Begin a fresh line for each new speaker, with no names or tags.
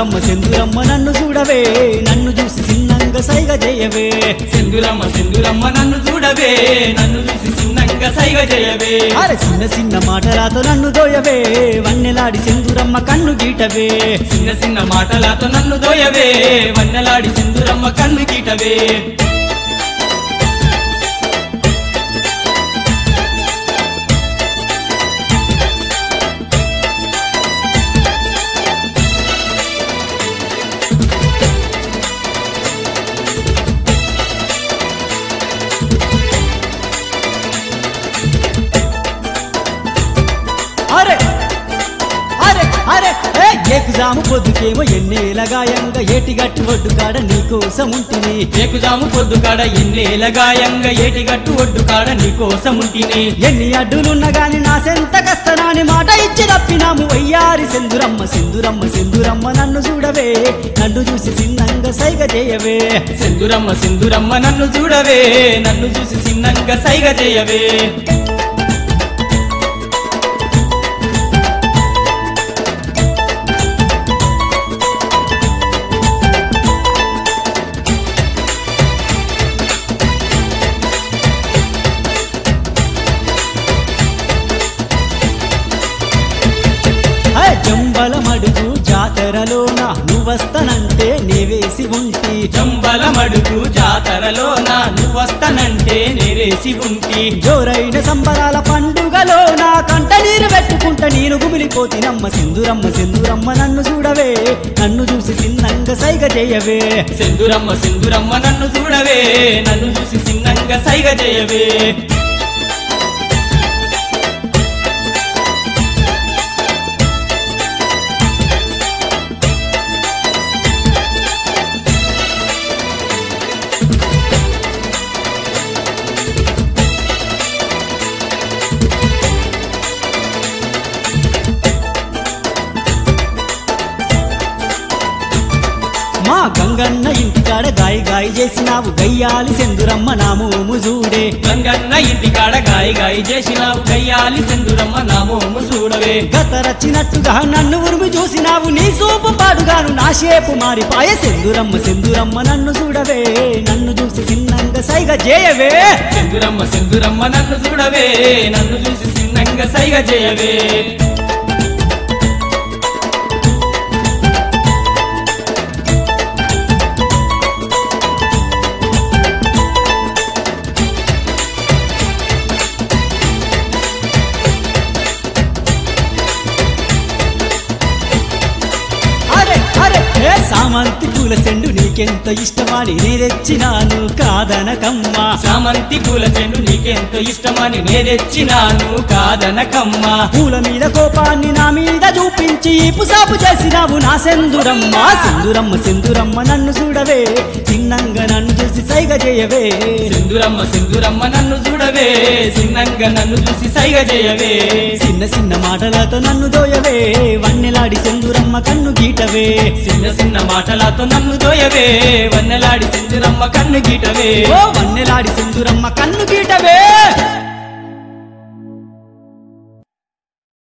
సెందురమ్మ సెందురమ్మ నన్ను చూడవే నన్ను చూసి చిన్నంగా సైగ చేయవే
సింధురమ్మ సింధురమ్మ నన్ను చూడవే నన్ను చూసి చిన్నంగా సైగ చేయవే
అరే చిన్న చిన్న మాటలతో నన్ను దోయవే వన్నెలాడి సెందురమ్మ కన్ను గీటవే
చిన్న చిన్న మాటలతో నన్ను దోయవే వన్నెలాడి సింధురమ్మ కన్ను గీటవే
అరే అరే అరే ఏ ఏకుజాము పొద్దుకేమో ఎన్నేల గాయంగా ఏటిగట్టు ఒడ్డు కాడ నీకోసం ఉంటిని
ఏకుజాము పొద్దు కాడ ఎన్నేల గాయంగా ఏటిగట్టు ఒడ్డు కాడ నీకోసం ఉంటిని
ఎన్ని అడ్డులున్నా గాని నా సెంత కస్తనాని మాట ఇచ్చి తప్పినాము వయ్యారి సెందురమ్మ సెందురమ్మ సెందురమ్మ నన్ను చూడవే నన్ను చూసి చిన్నంగా సైగ చేయవే
సింధురమ్మ సింధురమ్మ నన్ను చూడవే నన్ను చూసి చిన్నంగా సైగ చేయవే
హే, జంబల మడుగు జాతరలోన నువ్వస్తనంటే నేవేసి ఉంటి
జంబల మడుగు జాతరలో నా నువ్వస్తానంటే నేరేసి ఉంటి
జోరైన సంబరాల పండుగలో నా కంట నీరు పెట్టుకుంట నేను గుమిలిపోతినమ్మ సింధురమ్మ సింధురమ్మ నన్ను చూడవే నన్ను చూసి చిన్నంగా సైగ చేయవే
సింధురమ్మ సింధురమ్మ నన్ను చూడవే నన్ను చూసి చిన్నంగా సైగ చేయవే
మా గంగన్న ఇంటికాడ గాయి గాయి చేసినావు గయ్యాలి సెందురమ్మ నా మోము చూడే
గంగన్న ఇంటికాడ గాయి గాయి చేసినావు కయ్యాలి సింధురమ్మ నా మోము చూడవే
గతరచ్చినట్టుగా నన్ను ఉరుము చూసినావు నీ సూపు పాడుగాను నా షేపు మారిపాయ సెందురమ్మ సెందురమ్మ నన్ను చూడవే నన్ను చూసి చిన్నంగా సైగ చేయవే
సింధురమ్మ సింధురమ్మ నన్ను చూడవే నన్ను చూసి చిన్నంగా సైగ చేయవే
అరే అరే ఏ సామంతి పూల చెండు నీకెంత ఇష్టమని నేనెచ్చినాను కాదనకమ్మా
చామంతి పూల చెండు నీకెంతో ఇష్టమని నేనెచ్చినాను కాదనకమ్మా
పూల మీద కోపాన్ని నా మీద చూపించి పుసాపు చేసినావు నా సెందురమ్మ సెందురమ్మ సెందురమ్మ నన్ను చూడవే చిన్నంగా నన్ను చూసి సైగ చేయవే
సింధురమ్మ సింధురమ్మ నన్ను చూడవే చిన్నంగా నన్ను చూసి సైగ చేయవే
చిన్న చిన్న మాటలతో నన్ను దోయవే వన్నెలాడి సెందురమ్మ కన్ను గీటవే
చిన్న చిన్న మాటలతో నన్ను దోయవే వన్నెలాడి సింధురమ్మ కన్ను గీటవే
ఓ వన్నెలాడి సెందురమ్మ కన్ను గీటవే